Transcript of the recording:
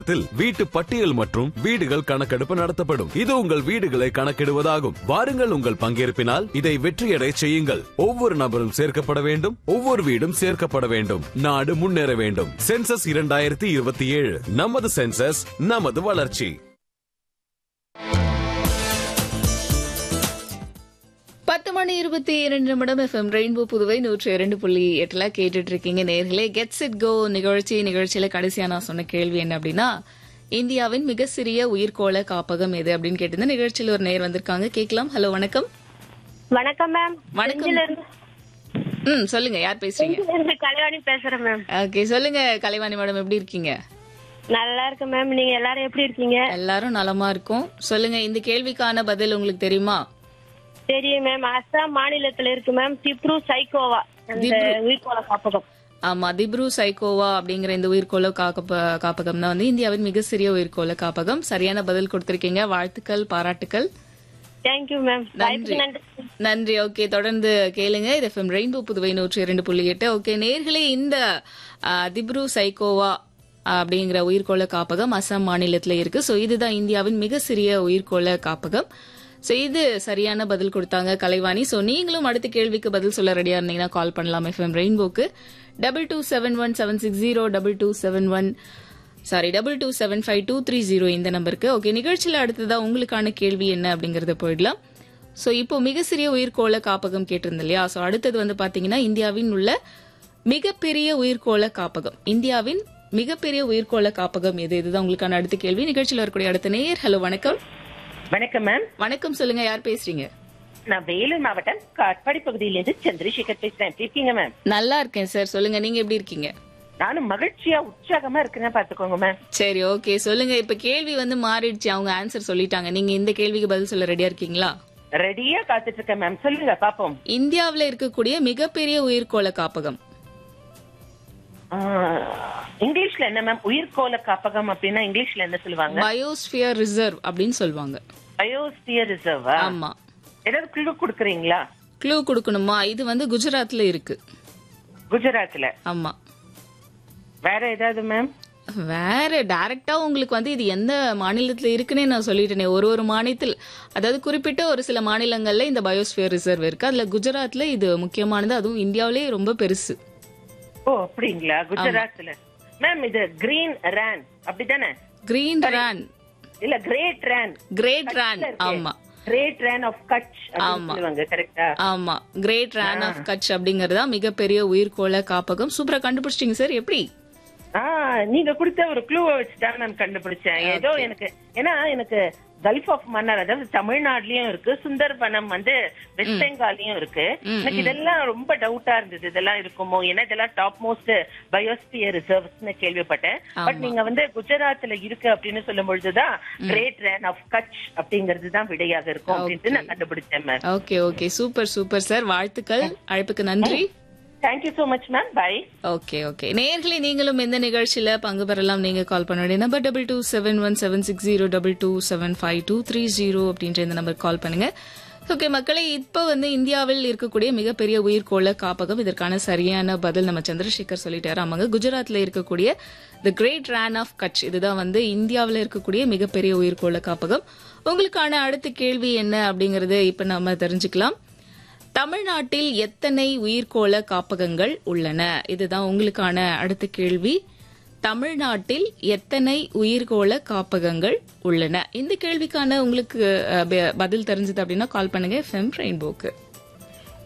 த்தில் வீட்டு பட்டியல் மற்றும் வீடுகள் கணக்கெடுப்பு நடத்தப்படும் இது உங்கள் வீடுகளை கணக்கிடுவதாகும் வாருங்கள் உங்கள் பங்கேற்பினால் இதை வெற்றியடை செய்யுங்கள் ஒவ்வொரு நபரும் சேர்க்கப்பட வேண்டும் ஒவ்வொரு வீடும் சேர்க்கப்பட வேண்டும் நாடு முன்னேற வேண்டும் சென்சஸ் இரண்டாயிரத்தி இருபத்தி ஏழு நமது சென்சஸ் நமது வளர்ச்சி பத்து மணி இருபத்தி இரண்டு நிமிடம் எஃப்எம் ரெயின்போ புதுவை நூற்றி இரண்டு புள்ளி எட்டுல கேட்டுட்டு இருக்கீங்க நேர்களே கெட்ஸ் இட் கோ நிகழ்ச்சி நிகழ்ச்சியில கடைசியா நான் சொன்ன கேள்வி என்ன அப்படின்னா இந்தியாவின் மிக சிறிய உயிர்கோள காப்பகம் எது அப்படின்னு கேட்டிருந்த நிகழ்ச்சியில் ஒரு நேர் வந்திருக்காங்க கேட்கலாம் ஹலோ வணக்கம் வணக்கம் மேம் வணக்கம். செஞ்சில இருந்து ம் சொல்லுங்க யார் பேசுறீங்க செஞ்சில இருந்து கலைவாணி பேசுறேன் மேம் ஓகே சொல்லுங்க கலைவாணி மேடம் எப்படி இருக்கீங்க நல்லா இருக்கு மேம் நீங்க எல்லாரும் எப்படி இருக்கீங்க எல்லாரும் நலமா இருக்கும் சொல்லுங்க இந்த கேள்விக்கான பதில் உங்களுக்கு தெரியுமா தெரியும் மேம் அஸ்ஸாம் மாநிலத்துல இருக்கு மேம் திப்ரு சைக்கோவா அந்த உயிர்கோள காப்பகம் ஆமா திப்ரு சைக்கோவா அப்படிங்கிற இந்த உயிர்கோள காப்ப காப்பகம் தான் வந்து இந்தியாவின் மிக சிறிய உயிர்கோள காப்பகம் சரியான பதில் கொடுத்திருக்கீங்க வாழ்த்துக்கள் பாராட்டுக்கள் தேங்க்யூ மேம் நன்றி நன்றி நன்றி ஓகே தொடர்ந்து கேளுங்க இது எஃப்எம் ரெயின்போ புதுவை நூற்றி இரண்டு புள்ளி எட்டு ஓகே நேர்களே இந்த ஆ, திப்ரு சைக்கோவா அப்படிங்கிற உயிர்கோள காப்பகம் அசாம் மாநிலத்துல இருக்கு சோ இதுதான் இந்தியாவின் மிக சிறிய உயிர்கோள காப்பகம் சோ இது சரியான பதில் கொடுத்தாங்க கலைவாணி சோ நீங்களும் அடுத்த கேள்விக்கு பதில் சொல்ல ரெடியா இருந்தீங்கன்னா கால் பண்ணலாம் எஃப்எம் ரெயின்போக்கு double two seven one seven six zero double two seven one sorry double two seven five two three zero இந்த நம்பருக்கு ஓகே நிகழ்ச்சியில் அடுத்ததா உங்களுக்கான கேள்வி என்ன அப்படிங்கறத போயிடலாம் சோ இப்போ மிக சிறிய உயிர்கோள காப்பகம் கேட்டிருந்தோம் இல்லையா சோ அடுத்தது வந்து பாத்தீங்கன்னா இந்தியாவின் உள்ள மிகப்பெரிய உயிர்கோள காப்பகம் இந்தியாவின் மிகப்பெரிய உயிர்கோள காப்பகம் எது இதுதான் உங்களுக்கான அடுத்த கேள்வி நிகழ்ச்சியில் வரக்கூடிய அடுத்த நேயர் ஹலோ வணக்கம் வணக்கம் மேம் வணக்கம் சொல்லுங்க யார் பேசுறீங்க நான் வேலூர் மாவட்டம் காட்பாடி பகுதியிலிருந்து சந்திரசேகர் பேசுறேன் எப்படி இருக்கீங்க மேம் நல்லா இருக்கேன் சார் சொல்லுங்க நீங்க எப்படி இருக்கீங்க நானும் மகிழ்ச்சியா உற்சாகமா இருக்கிறேன் பாத்துக்கோங்க மேம் சரி ஓகே சொல்லுங்க இப்ப கேள்வி வந்து மாறிடுச்சு அவங்க ஆன்சர் சொல்லிட்டாங்க நீங்க இந்த கேள்விக்கு பதில் சொல்ல ரெடியா இருக்கீங்களா ரெடியா காத்துட்டு இருக்கேன் மேம் சொல்லுங்க பாப்போம் இந்தியாவுல இருக்கக்கூடிய மிகப்பெரிய உயிர்கோள காப்பகம் ஆ, இங்கிலீஷ்ல என்ன மேம் உயிர்கோள காப்பகம் அப்படின்னா இங்கிலீஷ்ல என்ன சொல்லுவாங்க பயோஸ்பியர் ரிசர்வ் அப்படின்னு சொல்லுவாங்க பயோஸ்பியர் ரிசர்வா ஆமா ஏதாவது குழு கொடுக்குறீங்களா க்ளூ கொடுக்கணுமா இது வந்து குஜராத்ல இருக்கு குஜராத்ல ஆமா வேற ஏதாவது மேம் வேற டைரக்டா உங்களுக்கு வந்து இது எந்த மாநிலத்துல இருக்குன்னே நான் சொல்லிட்டேனே ஒரு ஒரு மாநிலத்தில் அதாவது குறிப்பிட்ட ஒரு சில மாநிலங்கள்ல இந்த பயோஸ்பியர் ரிசர்வ் இருக்கு அதுல குஜராத்ல இது முக்கியமானது அதுவும் இந்தியாவிலேயே ரொம்ப பெருசு ஓ அப்படிங்களா குஜராத்ல மேம் இது கிரீன் ரேன் அப்படிதானே கிரீன் ரேன் இல்ல கிரேட் ரேன் கிரேட் ரேன் ஆமா கிரேட் ரேன் ஆஃப் கட்ச் அப்படின்னு சொல்லுவாங்க கரெக்டா ஆமா கிரேட் ரேன் ஆஃப் கட்ச் அப்படிங்கறதா மிகப்பெரிய உயிர்கோள காப்பகம் சூப்பரா கண்டுபிடிச்சிட்டீங்க சார் எப்படி ஆ நீங்க கொடுத்த ஒரு க்ளூவை வச்சுதான் நான் கண்டுபிடிச்சேன் ஏதோ எனக்கு ஏன்னா எனக்கு கல்ஃப் ஆஃப் மன்னார் அதாவது தமிழ்நாடுலயும் இருக்கு சுந்தர்பனம் வந்து வெஸ்ட் பெங்கால்லயும் இருக்கு எனக்கு இதெல்லாம் ரொம்ப டவுட்டா இருந்தது இதெல்லாம் இருக்குமோ ஏன்னா இதெல்லாம் டாப் மோஸ்ட் பயோஸ்பியர் ரிசர்வ்ஸ்னு கேள்விப்பட்டேன் பட் நீங்க வந்து குஜராத்ல இருக்கு அப்படின்னு சொல்லும் பொழுதுதான் கிரேட் ரேன் ஆஃப் கட்ச் அப்படிங்கிறது தான் விடையாக இருக்கும் அப்படின்ட்டு நான் கண்டுபிடிச்சேன் ma'am okay okay super super sir வாழ்த்துக்கள் அழைப்புக்கு நன்றி thank you so much ma'am bye okay okay நேயர்களே நீங்களும் இந்த நிகழ்ச்சியில பங்கு பெறலாம் நீங்க கால் பண்ண வேண்டிய number double two seven one seven six zero double two seven five two three zero அப்படின்ற இந்த நம்பர் கால் பண்ணுங்க ஓகே மக்களே இப்ப வந்து இந்தியாவில் இருக்கக்கூடிய மிகப்பெரிய உயிர்கோள காப்பகம் இதற்கான சரியான பதில் நம்ம சந்திரசேகர் சொல்லிட்டாரு ஆமாங்க குஜராத்ல இருக்கக்கூடிய the great Rann of Kutch இதுதான் வந்து இந்தியாவில் இருக்கக்கூடிய மிகப்பெரிய உயிர்கோள காப்பகம் உங்களுக்கான அடுத்த கேள்வி என்ன அப்படிங்கறது இப்ப நாம தெரிஞ்சுக்கலாம் தமிழ்நாட்டில் எத்தனை உயிர்கோள காப்பகங்கள் உள்ளன இதுதான் உங்களுக்கான அடுத்த கேள்வி தமிழ்நாட்டில் எத்தனை உயிர்கோள காப்பகங்கள் உள்ளன இந்த கேள்விக்கான உங்களுக்கு அஹ், ப- பதில் தெரிஞ்சது அப்படின்னா கால் பண்ணுங்க எஃப்எம் ரெயின்போக்கு